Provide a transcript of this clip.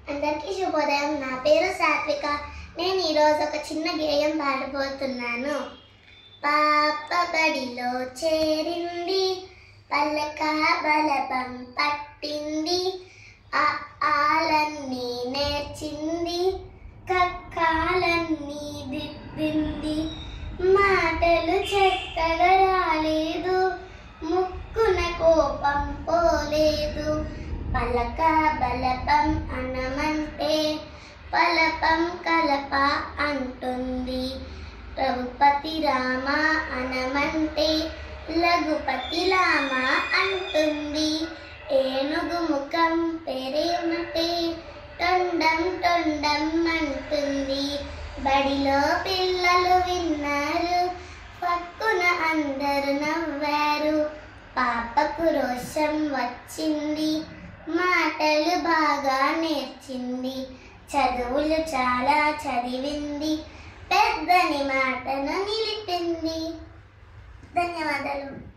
అందరికీ శుభోదయం నా పేరు సాత్విక నేను ఈరోజు ఒక చిన్న గేయం పాడబోతున్నాను పాప బడిలో చేరింది పలక బలపం పట్టింది ఆ ఆలన్నీ నేర్చింది కక్కాలన్నీ దిద్దింది మాటలు చక్కగా రాలేదు ముక్కున కోపం పోలేదు పలక బలపం అనమంటే పలపం కలప అంటుంది రఘుపతి రామ అనమంటే లఘుపతి రామ అంటుంది ఏనుగు ముఖం పెరేమటే తొండం తొండం అంటుంది బడిలో పిల్లలు విన్నారు పక్కున అందరూ నవ్వారు పాపకు రోషం వచ్చింది మాటలు బాగా నేర్చింది చదువులు చాలా చదివింది పెద్దని మాటను నిలిపింది ధన్యవాదాలు